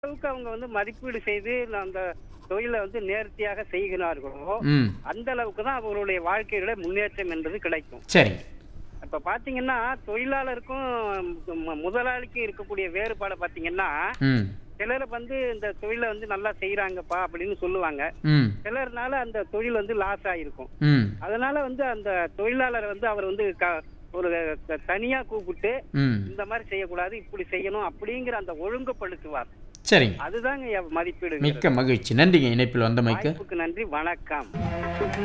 அளவுக்கு அவங்க வந்து மதிப்பீடு செய்து அந்த தொழிலை வந்து நேர்த்தியாக செய்கிறார்களோ ம் அந்த அளவுக்கு தான் அவர்களுடைய வாழ்க்கையில முன்னேற்றம் என்பது கிடைக்கும் சரிங்க இப்ப பாத்தீங்கன்னா தொழிலாளருக்கும் மு- முதலாளிக்கும் இருக்கக்கூடிய வேறுபாடை பாத்தீங்கன்னா ம் சிலர் வந்து இந்த தொழிலை வந்து நல்லா செய்யறாங்கப்பா அப்படின்னு சொல்லுவாங்க ம் சிலர்னால அந்த தொழில் வந்து லாஸ் ஆயிருக்கும் ம் அதனால வந்து அந்த தொழிலாளர் வந்து அவர் வந்து க- ஒரு க- தனியா கூப்பிட்டு ம் இந்த மாதிரி செய்யக்கூடாது இப்படி செய்யணும் அப்படிங்கிற அந்த ஒழுங்குபடுத்துவார் சரிங்க அதுதாங்க என் மதிப்பீடு மிக்க மகிழ்ச்சி நன்றிங்க இணைப்பில் வந்தமைக்கு வாய்ப்புக்கு நன்றி வணக்கம்